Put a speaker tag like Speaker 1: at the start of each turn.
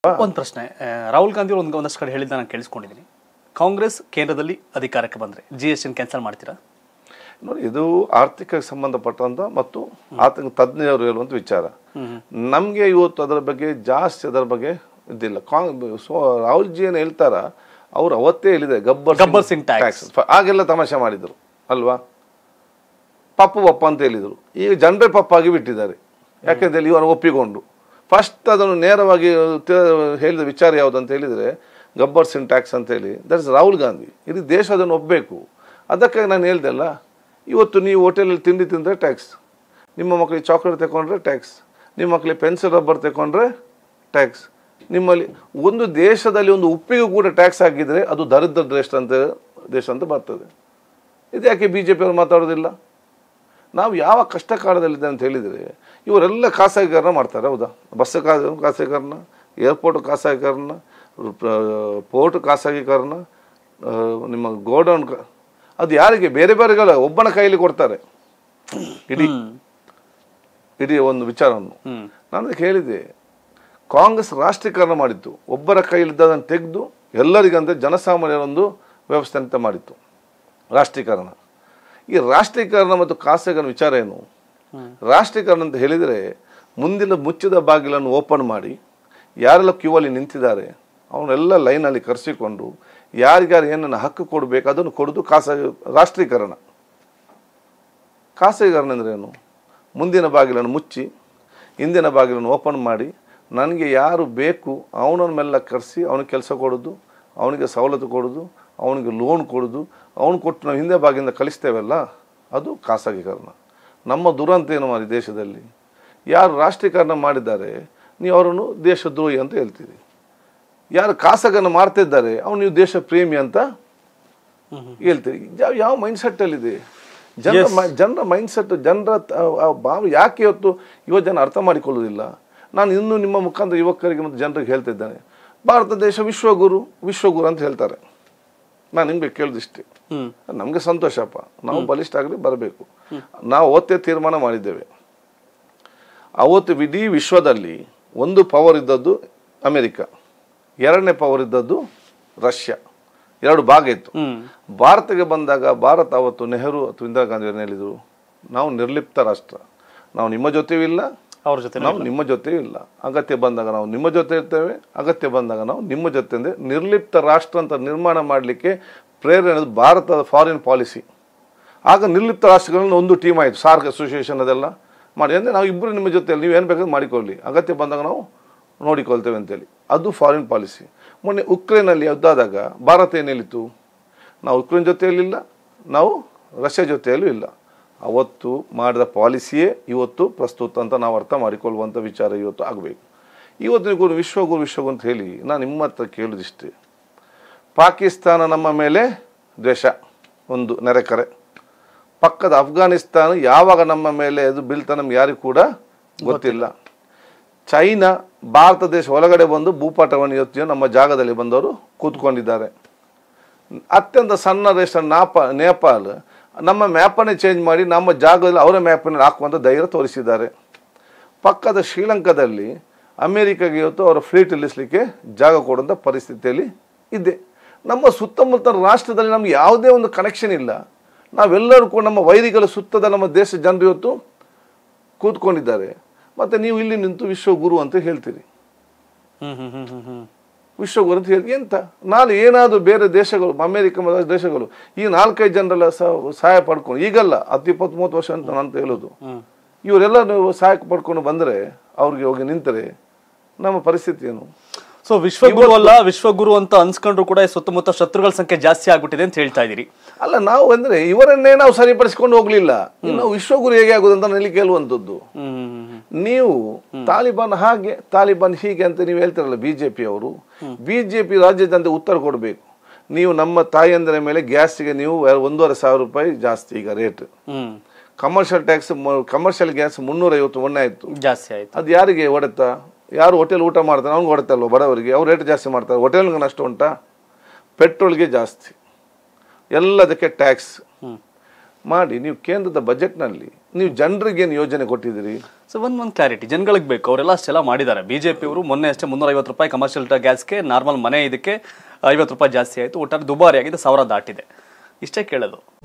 Speaker 1: ಒಂದು ಪ್ರಶ್ನೆ ಆ, ರಾಹುಲ್ ಗಾಂಧಿ ಅವರು ಒಂದು ಒಂದಷ್ಟು ಕಡೆ ಹೇಳಿದ್ದ ನಾನು ಕೇಳಿಸ್ಕೊಂಡಿದ್ದೀನಿ ಕಾಂಗ್ರೆಸ್ ಕೇಂದ್ರದಲ್ಲಿ ಅಧಿಕಾರಕ್ಕೆ ಬಂದ್ರೆ ಜಿ ಎಸ್ ಟಿ ಕ್ಯಾನ್ಸಲ್ ಮಾಡ್ತೀರಾ
Speaker 2: ನೋಡಿ ಇದು ಆರ್ಥಿಕ ಸಂಬಂಧಪಟ್ಟಂತ ಮತ್ತು ಆತಂಕ ತಜ್ಞರು ಹೇಳುವಂತ ವಿಚಾರ ನಮಗೆ ಇವತ್ತು ಅದರ ಬಗ್ಗೆ ಜಾಸ್ತಿ ಅದರ ಬಗ್ಗೆ ಇದಿಲ್ಲ ಕಾಂಗ್ ಸೊ ರಾಹುಲ್ ಜಿ ಏನು ಹೇಳ್ತಾರ ಅವ್ರು ಅವತ್ತೇ ಹೇಳಿದೆ ಗಬ್ಬರ್
Speaker 1: ಗಬ್ಬರ್ ಸಿಂಗ್ tax.
Speaker 2: ಟ್ಯಾಕ್ಸ್ ಆಗೆಲ್ಲ ತಮಾಷೆ ಮಾಡಿದ್ರು ಅಲ್ವಾ ಪಪ್ಪು ಪಪ್ಪ ಅಂತ ಹೇಳಿದರು ಈಗ ಜನರೇ ಪಪ್ಪಾಗಿ ಬಿಟ್ಟಿದ್ದಾರೆ ಯಾಕೆಂತ ಹೇಳಿ ಇವರು ಒಪ್ಪಿಕೊಂಡು ಫಸ್ಟ್ ಅದನ್ನು ನೇರವಾಗಿ ತ- ಹೇಳಿದ ವಿಚಾರ ಯಾವುದು ಅಂತ ಹೇಳಿದರೆ ಗಬ್ಬರ್ ಸಿಂಗ್ ಟ್ಯಾಕ್ಸ್ ಅಂತ ಹೇಳಿ ದಟ್ ಇಸ್ ರಾಹುಲ್ ಗಾಂಧಿ ಇಡೀ ದೇಶ ಅದನ್ನು ಒಪ್ಪಬೇಕು ಅದಕ್ಕಾಗಿ ನಾನು ಹೇಳ್ದೆ ಅಲ್ಲ ಇವತ್ತು ನೀವು ಹೋಟೆಲಲ್ಲಿ ತಿಂಡಿ ತಿಂದರೆ ಟ್ಯಾಕ್ಸ್ ನಿಮ್ಮ ಮಕ್ಕಳಿಗೆ ಚಾಕ್ಲೇಟ್ ತಗೊಂಡ್ರೆ ಟ್ಯಾಕ್ಸ್ ನಿಮ್ಮ ಮಕ್ಕಳಿಗೆ ಪೆನ್ಸಿಲ್ ರಬ್ಬರ್ ತಗೊಂಡ್ರೆ ಟ್ಯಾಕ್ಸ್ ನಿಮ್ಮಲ್ಲಿ ಒಂದು ದೇಶದಲ್ಲಿ ಒಂದು ಉಪ್ಪಿಗೂ ಕೂಡ ಟ್ಯಾಕ್ಸ್ ಹಾಕಿದರೆ ಅದು ದರಿದ್ರ ದೇಶ ಅಂತ ದೇಶ ಅಂತ ಬರ್ತದೆ ಇದು ಯಾಕೆ ಬಿ ಜೆ ಪಿಯವರು ಮಾತಾಡೋದಿಲ್ಲ ನಾವು ಯಾವ ಕಷ್ಟ ಕಾಲದಲ್ಲಿದೆ ಅಂತ ಹೇಳಿದರೆ ಇವರೆಲ್ಲ ಖಾಸಗೀಕರಣ ಮಾಡ್ತಾರೆ ಹೌದಾ ಬಸ್ ಖಾ ಖಾಸಗೀಕರಣ ಏರ್ಪೋರ್ಟ್ ಖಾಸಗೀಕರಣ ಪೋರ್ಟ್ ಖಾಸಗೀಕರಣ ಆ, ನಿಮ್ಮ ಗೋಡೌನ್ ಕ- ಅದು ಯಾರಿಗೆ ಬೇರೆ ಬೇರೆಗಳ ಒಬ್ಬನ ಕೈಯಲ್ಲಿ ಕೊಡ್ತಾರೆ ಇಡೀ ಇಡೀ ಒಂದು ವಿಚಾರವನ್ನು ನಾನು ಅದಕ್ಕೆ ಹೇಳಿದೆ ಕಾಂಗ್ರೆಸ್ ರಾಷ್ಟ್ರೀಕರಣ ಮಾಡಿತ್ತು ಒಬ್ಬರ ಕೈಯಲ್ಲಿದ್ದದನ್ನು ತೆಗೆದು ಎಲ್ಲರಿಗಂತೆ ಜನಸಾಮಾನ್ಯರ ಒಂದು ವ್ಯವಸ್ಥೆ ಅಂತ ಮಾಡಿತ್ತು ರಾಷ್ಟ್ರೀಕರಣ ಈ ರಾಷ್ಟ್ರೀಕರಣ ಮತ್ತು ಖಾಸಗೀಕರಣ ವಿಚಾರ ಏನು ರಾಷ್ಟ್ರೀಕರಣ ಅಂತ ಹೇಳಿದರೆ ಮುಂದಿನ ಮುಚ್ಚಿದ ಬಾಗಿಲನ್ನು ಓಪನ್ ಮಾಡಿ ಯಾರೆಲ್ಲ ಕ್ಯೂ ಅಲ್ಲಿ ನಿಂತಿದ್ದಾರೆ ಅವನ್ನೆಲ್ಲ ಲೈನಲ್ಲಿ ಕರೆಸಿಕೊಂಡು ಯಾರಿಗಾರು ಏನನ್ನು ಹಕ್ಕು ಕೊಡಬೇಕು ಅದನ್ನು ಕೊಡೋದು ಖಾಸಗಿ ರಾಷ್ಟ್ರೀಕರಣ ಖಾಸಗೀಕರಣ ಅಂದ್ರೆ ಏನು ಮುಂದಿನ ಬಾಗಿಲನ್ನು ಮುಚ್ಚಿ ಹಿಂದಿನ ಬಾಗಿಲನ್ನು ಓಪನ್ ಮಾಡಿ ನನಗೆ ಯಾರು ಬೇಕು ಅವನನ್ನ ಮೆಲ್ಲ ಕರೆಸಿ ಅವನಿಗೆ ಕೆಲಸ ಕೊಡೋದು ಅವನಿಗೆ ಸವಲತ್ತು ಕೊಡೋದು ಅವನಿಗೆ ಲೋನ್ ಕೊಡೋದು ಅವನು ಕೊಟ್ಟು ನಾವು ಹಿಂದೆ ಬಾಗಿಲಿಂದ ಕಳಿಸ್ತೇವಲ್ಲ ಅದು ಖಾಸಗೀಕರಣ ನಮ್ಮ ದುರಂತ ಏನು ಮಾಡಿ ದೇಶದಲ್ಲಿ ಯಾರು ರಾಷ್ಟ್ರೀಕರಣ ಮಾಡಿದ್ದಾರೆ ನೀವು ಅವರನ್ನು ದೇಶದ್ರೋಹಿ ಅಂತ ಹೇಳ್ತೀರಿ ಯಾರು ಖಾಸಗನ್ನು ಮಾಡ್ತಿದ್ದಾರೆ ಅವನು ನೀವು ದೇಶ ಪ್ರೇಮಿ ಅಂತ ಹೇಳ್ತೀರಿ ಯಾವ ಯಾವ ಮೈಂಡ್ ಸೆಟ್ಟಲ್ಲಿದೆ ಜನರ ಮೈ- ಜನರ ಮೈಂಡ್ ಸೆಟ್ ಜನರ ತ- ಆ ಭಾವ ಯಾಕೆ ಇವತ್ತು ಯುವ ಜನ ಅರ್ಥ ಮಾಡಿಕೊಳ್ಳುವುದಿಲ್ಲ ನಾನು ಇನ್ನೂ ನಿಮ್ಮ ಮುಖಾಂತರ ಯುವಕರಿಗೆ ಮತ್ತು ಜನರಿಗೆ ಹೇಳ್ತಿದ್ದೇನೆ ಭಾರತ ದೇಶ ವಿಶ್ವಗುರು ವಿಶ್ವಗುರು ಅಂತ ಹೇಳ್ತಾರೆ ನಾನು ನಿಮಗೆ ಕೇಳಿದಿಷ್ಟೇ
Speaker 1: ಹ್ಮ್
Speaker 2: ನಮಗೆ ಸಂತೋಷಪ್ಪ ನಾವು ಬಲಿಷ್ಠ ಆಗಲಿ ಬರಬೇಕು ನಾವು ಅವತ್ತೇ ತೀರ್ಮಾನ ಮಾಡಿದ್ದೇವೆ ಅವತ್ತು ಇಡೀ ವಿಶ್ವದಲ್ಲಿ ಒಂದು ಪವರ್ ಇದ್ದದ್ದು ಅಮೆರಿಕ ಎರಡನೇ ಪವರ್ ಇದ್ದದ್ದು ರಷ್ಯಾ ಎರಡು ಭಾಗ ಇತ್ತು
Speaker 1: ಹ್ಮ್
Speaker 2: ಭಾರತಕ್ಕೆ ಬಂದಾಗ ಭಾರತ ಅವತ್ತು ನೆಹರು ಅಥವಾ ಇಂದಿರಾ ಗಾಂಧಿ ಅವ್ರನ್ನ ಹೇಳಿದರು ನಾವು ನಿರ್ಲಿಪ್ತ ರಾಷ್ಟ್ರ ನಾವು ನಿಮ್ಮ ಜೊತೆಯೂ ಇಲ್ಲ
Speaker 1: ಅವ್ರ ಜೊತೆ
Speaker 2: ನಾವು ನಿಮ್ಮ ಜೊತೆಯೂ ಇಲ್ಲ ಅಗತ್ಯ ಬಂದಾಗ ನಾವು ನಿಮ್ಮ ಜೊತೆ ಇರ್ತೇವೆ ಅಗತ್ಯ ಬಂದಾಗ ನಾವು ನಿಮ್ಮ ಜೊತೆ ಅಂದರೆ ನಿರ್ಲಿಪ್ತ ರಾಷ್ಟ್ರ ಅಂತ ನಿರ್ಮಾಣ ಮಾಡಲಿಕ್ಕೆ ಪ್ರೇರಣೆ ಭಾರತದ ಫಾರಿನ್ ಪಾಲಿಸಿ ಆಗ ನಿರ್ಲಿಪ್ತ ರಾಷ್ಟ್ರಗಳನ್ನ ಒಂದು ಟೀಮ್ ಆಯಿತು ಸಾರ್ಕ್ ಅಸೋಸಿಯೇಷನ್ ಅದೆಲ್ಲ ಮಾಡಿ ಅಂದರೆ ನಾವು ಇಬ್ಬರು ನಿಮ್ಮ ಜೊತೆಯಲ್ಲಿ ನೀವು ಏನು ಬೇಕಾದ್ರೂ ಮಾಡಿಕೊಳ್ಳಿ ಅಗತ್ಯ ಬಂದಾಗ ನಾವು ನೋಡಿಕೊಳ್ತೇವೆ ಅಂತೇಳಿ ಅದು ಫಾರಿನ್ ಪಾಲಿಸಿ ಮೊನ್ನೆ ಉಕ್ರೇನಲ್ಲಿ ಯುದ್ಧ ಆದಾಗ ಭಾರತ ಏನು ಹೇಳಿತು ನಾವು ಉಕ್ರೇನ್ ಜೊತೆಯಲ್ಲಿಲ್ಲ ನಾವು ರಷ್ಯಾ ಜೊತೆಯಲ್ಲೂ ಇಲ್ಲ ಅವತ್ತು ಮಾಡಿದ ಪಾಲಿಸಿಯೇ ಇವತ್ತು ಪ್ರಸ್ತುತ ಅಂತ ನಾವು ಅರ್ಥ ಮಾಡಿಕೊಳ್ಳುವಂಥ ವಿಚಾರ ಇವತ್ತು ಆಗಬೇಕು ಇವತ್ತಿನ ಗುರು ವಿಶ್ವಗುರು ವಿಶ್ವಗುರು ಅಂತ ಹೇಳಿ ನಾನು ನಿಮ್ಮ ಹತ್ರ ಕೇಳೋದಿಷ್ಟೇ ಪಾಕಿಸ್ತಾನ ನಮ್ಮ ಮೇಲೆ ದ್ವೇಷ ಒಂದು ನೆರೆಕರೆ ಪಕ್ಕದ ಅಫ್ಘಾನಿಸ್ತಾನ ಯಾವಾಗ ನಮ್ಮ ಮೇಲೆ ಅದು ಬೀಳ್ತಾ ನಮ್ಗೆ ಯಾರಿಗೂ ಕೂಡ ಗೊತ್ತಿಲ್ಲ ಚೈನಾ ಭಾರತ ದೇಶ ಒಳಗಡೆ ಬಂದು ಭೂಪಾಟವನ್ನು ಇವತ್ತು ನಮ್ಮ ಜಾಗದಲ್ಲಿ ಬಂದವರು ಕೂತ್ಕೊಂಡಿದ್ದಾರೆ ಅತ್ಯಂತ ಸಣ್ಣ ದೇಶ ನಾಪ ನೇಪಾಲ್ ನಮ್ಮ ಮ್ಯಾಪನ್ನೇ ಚೇಂಜ್ ಮಾಡಿ ನಮ್ಮ ಜಾಗದಲ್ಲಿ ಅವರ ಮ್ಯಾಪನ್ನು ಹಾಕುವಂಥ ಧೈರ್ಯ ತೋರಿಸಿದ್ದಾರೆ ಪಕ್ಕದ ಶ್ರೀಲಂಕಾದಲ್ಲಿ ಅಮೇರಿಕಾಗೆ ಇವತ್ತು ಅವರ ಫ್ಲೀಟ್ ಇಳಿಸ್ಲಿಕ್ಕೆ ಜಾಗ ಕೊಡುವಂಥ ಪರಿಸ್ಥಿತಿಯಲ್ಲಿ ಇದೆ ನಮ್ಮ ಸುತ್ತಮುತ್ತ ರಾಷ್ಟ್ರದಲ್ಲಿ ನಮ್ಗೆ ಯಾವುದೇ ಒಂದು ಕನೆಕ್ಷನ್ ಇಲ್ಲ ನಾವೆಲ್ಲರೂ ಕೂಡ ನಮ್ಮ ವೈರಿಗಳ ಸುತ್ತದ ನಮ್ಮ ದೇಶ ಜನರು ಇವತ್ತು ಕೂತ್ಕೊಂಡಿದ್ದಾರೆ ಮತ್ತು ನೀವು ಇಲ್ಲಿ ನಿಂತು ವಿಶ್ವಗುರು ಅಂತ ಹೇಳ್ತೀರಿ
Speaker 1: ಹ್ಮ್ ಹ್ಮ್ ಹ್ಮ್ ಹ್ಮ್ ಹ್ಮ್
Speaker 2: ವಿಶ್ವಗುರು ಅಂತ ಹೇಳಿ ಎಂತ ನಾಳೆ ಏನಾದರೂ ಬೇರೆ ದೇಶಗಳು ಅಮೇರಿಕ ಮೊದಲ ದೇಶಗಳು ಈ ನಾಲ್ಕೈದು ಜನರೆಲ್ಲ ಸಹ ಸಹಾಯ ಪಡ್ಕೊಂಡು ಈಗಲ್ಲ ಹತ್ತು ಇಪ್ಪತ್ತು ಮೂವತ್ತು ವರ್ಷ ಅಂತ ನಾನು ಹೇಳೋದು
Speaker 1: ಹ್ಮ್
Speaker 2: ಇವರೆಲ್ಲ ನೀವು ಸಹಾಯ ಪಡ್ಕೊಂಡು ಬಂದರೆ ಅವ್ರಿಗೆ ಹೋಗಿ ನಿಂತರೆ ನಮ್ಮ ಪರಿಸ್ಥಿತಿ ಏನು
Speaker 1: ಸೊ ವಿಶ್ವಗುರು ಅಲ್ಲ ವಿಶ್ವಗುರು ಅಂತ ಅನ್ಸ್ಕೊಂಡ್ರು ಕೂಡ ಈ ಸುತ್ತಮುತ್ತ ಶತ್ರುಗಳ ಸಂಖ್ಯೆ ಜಾಸ್ತಿ ಆಗ್ಬಿಟ್ಟಿದೆ ಅಂತ ಹೇಳ್ತಾ ಇದೀರಿ
Speaker 2: ಅಲ್ಲ ನಾವು ಅಂದ್ರೆ ಇವರನ್ನೇ ನಾವು ಸರಿಪಡಿಸಿಕೊಂಡು ಹೋಗ್ಲಿಲ್ಲ ಇನ್ನು ವಿಶ್ವಗುರು ಹೇಗೆ ಆಗುದು ಅಂತ ನನಗೆ ಕೇಳುವಂಥದ್ದು
Speaker 1: ಹ್ಮ್ ಹ್ಮ್ ಹ್ಮ್
Speaker 2: ನೀವು ತಾಲಿಬಾನ್ ಹಾಗೆ ತಾಲಿಬಾನ್ ಹೀಗೆ ಅಂತ ನೀವು ಹೇಳ್ತಿರಲ್ಲ ಬಿಜೆಪಿ ಅವರು ಬಿಜೆಪಿ ರಾಜ್ಯದಂತೆ ಉತ್ತರ ಕೊಡಬೇಕು ನೀವು ನಮ್ಮ ತಾಯಂದಿರ ಮೇಲೆ ಗ್ಯಾಸ್ಗೆ ನೀವು ಒಂದೂವರೆ ಸಾವಿರ ರೂಪಾಯಿ ಜಾಸ್ತಿ ಈಗ ರೇಟ್
Speaker 1: ಹ್ಮ್
Speaker 2: ಕಮರ್ಷಿಯಲ್ ಟ್ಯಾಕ್ಸ್ ಕಮರ್ಷಿಯಲ್ ಗ್ಯಾಸ್ ಮುನ್ನೂರೈವತ್ತು ಮೊನ್ನೆ ಆಯಿತು
Speaker 1: ಜಾಸ್ತಿ ಆಯ್ತು
Speaker 2: ಅದು ಯಾರಿಗೆ ಹೊಡೆತ ಯಾರು ಹೋಟೆಲ್ ಊಟ ಮಾಡ್ತಾರೆ ಅವ್ನಿಗೆ ಹೊಡೆತಲ್ವ ಬಡವರಿಗೆ ಅವ್ರು ರೇಟ್ ಜಾಸ್ತಿ ಮಾಡ್ತಾರೆ ಹೋಟೆಲ್ಗೆ ನಷ್ಟ ಉಂಟಾ ಪೆಟ್ರೋಲ್ಗೆ ಜಾಸ್ತಿ ಎಲ್ಲದಕ್ಕೆ ಟ್ಯಾಕ್ಸ್
Speaker 1: ಹ್ಮ್
Speaker 2: ಮಾಡಿ ನೀವು ಕೇಂದ್ರದ ಬಜೆಟ್ನಲ್ಲಿ ನೀವು ಜನರಿಗೆ ಏನು ಯೋಜನೆ ಕೊಟ್ಟಿದ್ದೀರಿ
Speaker 1: ಸೊ ಒಂದ್ ಒಂದು ಕ್ಲಾರಿಟಿ ಜನಗಳಿಗೆ ಬೇಕು ಅವರೆಲ್ಲ ಅಷ್ಟೆಲ್ಲ ಮಾಡಿದ್ದಾರೆ ಬಿಜೆಪಿ ಅವರು ಮೊನ್ನೆ ಅಷ್ಟೇ ಮುನ್ನೂರ ಐವತ್ತು ರೂಪಾಯಿ ಕಮರ್ಷಿಯಲ್ ಗ್ಯಾಸ್ಗೆ ನಾರ್ಮಲ್ ಮನೆ ಇದಕ್ಕೆ ಐವತ್ತು ರೂಪಾಯಿ ಜಾಸ್ತಿ ಆಯಿತು ಒಟ್ಟಾರೆ ದುಬಾರಿ ಆಗಿದೆ ಸಾವಿರ ದಾಟಿದೆ ಇಷ್ಟೇ ಕೇಳೋದು